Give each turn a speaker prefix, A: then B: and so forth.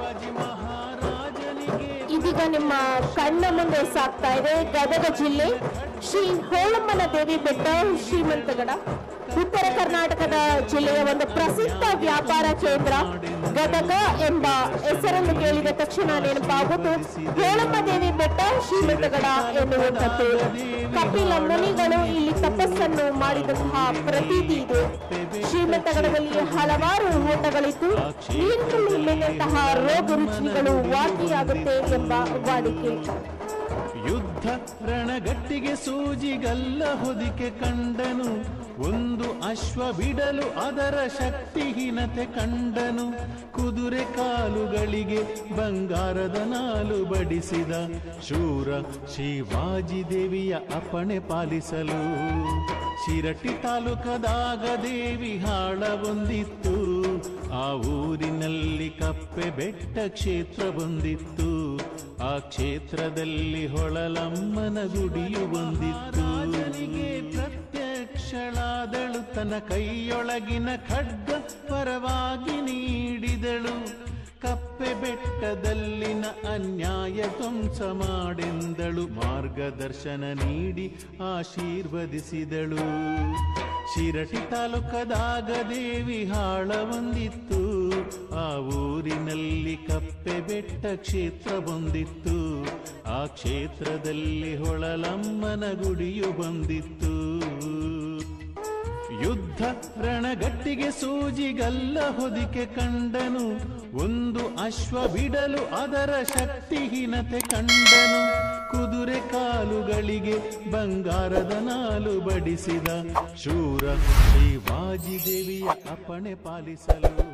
A: ಇದೀಗ ನಿಮ್ಮ ಕಣ್ಣ ಮುಂದೆ ಸಾಕ್ತಾ ಇದೆ ಗದಗ ಜಿಲ್ಲೆ ಶ್ರೀ ಹೋಳಮ್ಮನ ದೇವಿ ಬೆಟ್ಟ ಶ್ರೀಮಂತಗಡ ಉತ್ತರ ಕರ್ನಾಟಕದ ಜಿಲ್ಲೆಯ ಒಂದು ಪ್ರಸಿದ್ಧ ವ್ಯಾಪಾರ ಕೇಂದ್ರ ಗದಗ ಎಂಬ ಹೆಸರನ್ನು ಕೇಳಿದ ತಕ್ಷಣ ನೆನಪಾಗುವುದು ಹೋಳಮ್ಮ ದೇವಿ ಬೆಟ್ಟ ಶ್ರೀಮಂತಗಡ ಎನ್ನುವಂಥದ್ದು ಕಪಿಲ ಮುನಿಗಳು ಇಲ್ಲಿ ತಪಸ್ಸನ್ನು ಮಾಡಿದಂತಹ ಪ್ರತೀತಿ ಇದೆ ಶ್ರೀಮಂತಗಡದಲ್ಲಿ ಹಲವಾರು ಊಟಗಳಿದ್ದು ನೀರಿನಲ್ಲಿ ಮೇಲಂತಹ ರೋಗ ರುಚಿಗಳು ವಾಸಿಯಾಗುತ್ತೆ ಎಂಬ ವಾಡಿಕೆ
B: ಯುದ್ಧ ರಣಗಟ್ಟಿಗೆ ಸೂಜಿಗಲ್ಲ ಹೊದಿಕೆ ಕಂಡನು ಒಂದು ಅಶ್ವ ಬಿಡಲು ಅದರ ಶಕ್ತಿಹೀನತೆ ಕಂಡನು ಕುದುರೆ ಕಾಲುಗಳಿಗೆ ಬಂಗಾರದ ನಾಲು ಬಡಿಸಿದ ಶೂರ ಶಿವಾಜಿ ದೇವಿಯ ಅಪ್ಪಣೆ ಪಾಲಿಸಲು ಶಿರಟ್ಟಿ ತಾಲೂಕದಾಗ ದೇವಿ ಹಾಳ ಹೊಂದಿತ್ತು ಆ ಊರಿನಲ್ಲಿ ಕಪ್ಪೆ ಬೆಟ್ಟ ಕ್ಷೇತ್ರ ಬಂದಿತ್ತು ಆ ಕ್ಷೇತ್ರದಲ್ಲಿ ಹೊಳಲಮ್ಮನ ಗುಡಿಯು ಬಂದಿತ್ತು ಪ್ರತ್ಯಕ್ಷಳಾದಳು ತನ್ನ ಕೈಯೊಳಗಿನ ಖಡ್ಗ ಪರವಾಗಿ ನೀಡಿದಳು ಕಪ್ಪೆ ಬೆಟ್ಟದಲ್ಲಿನ ಅನ್ಯಾಯ ಧ್ವಂಸ ಮಾಡೆಂದಳು ಮಾರ್ಗದರ್ಶನ ನೀಡಿ ಆಶೀರ್ವದಿಸಿದಳು ಶಿರಟಿ ತಾಲೂಕದಾಗ ದೇವಿ ಹಾಳ ಹೊಂದಿತ್ತು ಆ ಊರಿನಲ್ಲಿ ಕಪ್ಪೆ ಬೆಟ್ಟ ಕ್ಷೇತ್ರ ಬಂದಿತ್ತು ಆ ಕ್ಷೇತ್ರದಲ್ಲಿ ಹೊಳಲಮ್ಮನ ಗುಡಿಯು ಬಂದಿತ್ತು ಯುದ್ಧ ರಣಗಟ್ಟಿಗೆ ಸೂಜಿಗಲ್ಲ ಹೊದಿಕೆ ಕಂಡನು ಒಂದು ಅಶ್ವ ಬಿಡಲು ಅದರ ಶಕ್ತಿಹೀನತೆ ಕಂಡನು ಕುದುರೆ ಕಾಲುಗಳಿಗೆ ಬಂಗಾರದ ನಾಲು ಬಡಿಸಿದ ಶೂರ ಶಿವಾಜಿ ದೇವಿಯ ಅಪ್ಪಣೆ ಪಾಲಿಸಲು